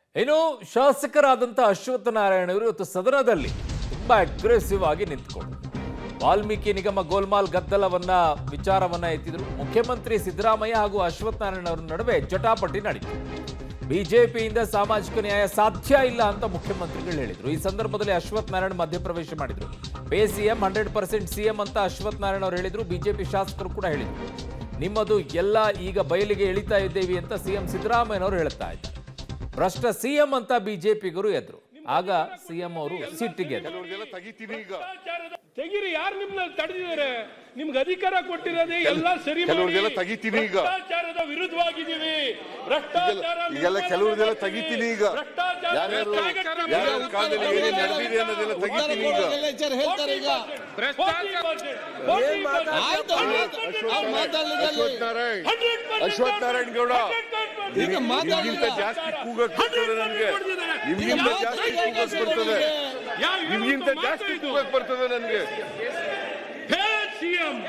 ಇನ್ನು ಶಾಸಕರಾದಂಥ ಅಶ್ವತ್ಥ ನಾರಾಯಣ ಅವರು ಇವತ್ತು ಸದನದಲ್ಲಿ ತುಂಬಾ ಅಗ್ರೆಸಿವ್ ಆಗಿ ನಿಂತ್ಕೊಂಡು ವಾಲ್ಮೀಕಿ ನಿಗಮ ಗೋಲ್ಮಾಲ್ ಗದ್ದಲವನ್ನ ವಿಚಾರವನ್ನ ಎತ್ತಿದ್ರು ಮುಖ್ಯಮಂತ್ರಿ ಸಿದ್ದರಾಮಯ್ಯ ಹಾಗೂ ಅಶ್ವತ್ಥ ನಾರಾಯಣ ಅವರ ನಡುವೆ ಜಟಾಪಟಿ ನಡೀತು ಬಿಜೆಪಿಯಿಂದ ಸಾಮಾಜಿಕ ನ್ಯಾಯ ಸಾಧ್ಯ ಇಲ್ಲ ಅಂತ ಮುಖ್ಯಮಂತ್ರಿಗಳು ಹೇಳಿದ್ರು ಈ ಸಂದರ್ಭದಲ್ಲಿ ಅಶ್ವತ್ಥ ನಾರಾಯಣ ಮಧ್ಯಪ್ರವೇಶ ಮಾಡಿದ್ರು pay CM hundred percent CM ಅಂತ ಅಶ್ವತ್ಥ ನಾರಾಯಣ ಅವರು ಹೇಳಿದ್ರು ಬಿಜೆಪಿ ಶಾಸಕರು ಕೂಡ ಹೇಳಿದ್ರು ನಿಮ್ಮದು ಎಲ್ಲ ಈಗ ಬಯಲಿಗೆ ಎಳಿತಾ ಇದ್ದೇವೆ ಅಂತ ಸಿಎಂ ಸಿದ್ದರಾಮಯ್ಯನವರು ಹೇಳ್ತಾ ಇದ್ದಾರೆ ಭ್ರಷ್ಟ ಸಿಎಂ ಅಂತ ಬಿಜೆಪಿಗರು ಎದ್ರು ಆಗ ಸಿಎಂ ಅವರು ಸಿಟ್ಟಿಗೆ ಎದ್ರು. ಕೆಲವ್ರಿಗೆಲ್ಲ ತೆಗಿತೀನಿ ಈಗ ಭ್ರಷ್ಟಾಚಾರದ- ತೆಗೀರಿ ಯಾರು ನಿಮ್ನ ತಡೆದಿದ್ದಾರೆ ನಿಮ್ಗೆ ಅಧಿಕಾರ ಕೊಟ್ಟಿರೋದೇ ಎಲ್ಲ ಸರಿ ಮಾಡಿ. ಕೆಲವ್ರಿಗೆಲ್ಲ ತೆಗಿತೀನಿ ಈಗ. ಭ್ರಷ್ಟಾಚಾರದ ವಿರುದ್ಧವಾಗಿದ್ದೀವಿ ಭ್ರಷ್ಟಾಚಾರ ಈಗೆಲ್ಲ ನಿರ್ಮೂಲನೆ ಕೆಲವ್ರಿಗೆಲ್ಲ ಮಾಡ್ತೀವಿ. ತೆಗಿತೀನಿ ಈಗ ಭ್ರಷ್ಟಾಚಾರ ಯಾರ್ಯಾರು ಭ್ರಷ್ಟಾಚಾರ ಯಾರ್ಯಾರ ಕಾಲದಲ್ಲಿ ಏನೇನು ನಡೆದಿದೆ ಅನ್ನೋದೆಲ್ಲ ತೆಗಿತೀನಿ ಈಗ ಹೇಳ್ತಾರೆ ಈಗ ಆಯ್ತು ಅವ್ರು ಮಾತಾಡ್ಲಿಕ್ಕೆ ಅಶ್ವಥ್ ನಾರಾಯಣ್ ಅಶ್ವಥ್ ನಾರಾಯಣ್ ಗೌಡ ಈಗ ಮಾತಾಡ್ಲಿಲ್ಲ. ನಿಮ್ಗಿಂತ ಜಾಸ್ತಿ ಕೂಗಕ್ ಬರ್ತದೆ ನನ್ಗೆ ನಿಮ್ಗಿಂತ ಜಾಸ್ತಿ ಕೂಗಕ್ ಬರ್ತದೆ ನಿಮ್ಗಿಂತ ಜಾಸ್ತಿ ಕೂಗಕ್ ಬರ್ತದೆ ನನ್ಗೆ ಸಿಎಂ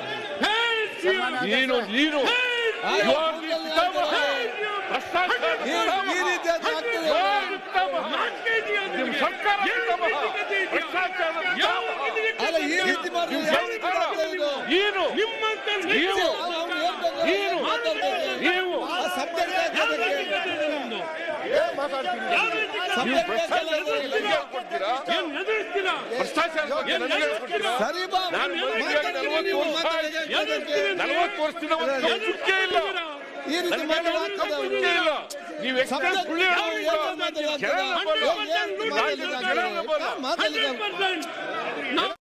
ನೀನು ನೀನು ಆಯ್ತು, You are the ಉತ್ತಮ. ಭ್ರಷ್ಟಾಚಾರದ ಈ- ಉತ್ತಮ. ಈ ರೀತಿಯಾಗಿ ಆಗ್ತದೆ. You are ಉತ್ತಮ. ನಿಮ್ ಸರ್ಕಾರ ಉತ್ತಮ. ಭ್ರಷ್ಟಾಚಾರದ ಉತ್ತಮ. ಅಲ್ಲ ಈ ರೀತಿ ಮಾಡಿದ್ರೆ ನಿಮ್ ಯಾವ ರೀತಿ ಸರ್ಕಾರ. ಆಗ್ತದೆ ಇದು? ನೀನು ನಿಮ್ಮಂತ ನೀವು ಅವ್ರು ಹೇಳ್ಬೇಕು, ನೀವು ಮಾತಾಡ್ಬೇಕು. ನೀವು ಆ subject ಯಾಕೆ ಅದಕ್ಕೆ? ಏನ್ ಮಾತಾಡ್ತೀರಿ ನೀವು ಭ್ರಷ್ಟಾಚಾರದ ಬಗ್ಗೆ ನನಗೆ ಹೇಳ್ಕೊಡ್ತೀರಾ ಏನ್ ಎದುರಿಸ್ತೀರಾ ಭ್ರಷ್ಟಾಚಾರದ ಬಗ್ಗೆ ನನಗೆ ಹೇಳ್ಕೊಡ್ತೀರಾ ಸರಿ ಬಾ ನಾನು ಮದುವೆಯಾಗಿ ಮಾತಾಡ್ತೀನಿ, ನಲವತ್ತು ನೀವು ವರ್ಷ ಮಾತಾಡ್ಲಿಕ್ಕೆ ಆಯ್ತು. ಅದಕ್ಕೆ. ನಲವತ್ತು ವರ್ಷದಿಂದ ಒಂದು ಚುಕ್ಕೆ ಇಲ್ಲ ಈ ರೀತಿ ನನಗೆ ಮಾತಾಡೋದು ಚುಕ್ಕೆ ಇಲ್ಲ ನೀವು ಎಷ್ಟೇ Subject ಸುಳ್ಳು ಯಾವ ಹೇಳಿದ್ರು ಯಾವ ಕೂಡ ಮಾತಾಡೋದು? ಜನ ನಂಬಲ್ಲ. ಏನ್- ಏನ್ ಮಾತಾಡ್ಲಿಕ್ಕೆ ಜನ ನಂಬಲ್ಲ. ಮಾತಾಡ್ಲಿಕ್ಕೆ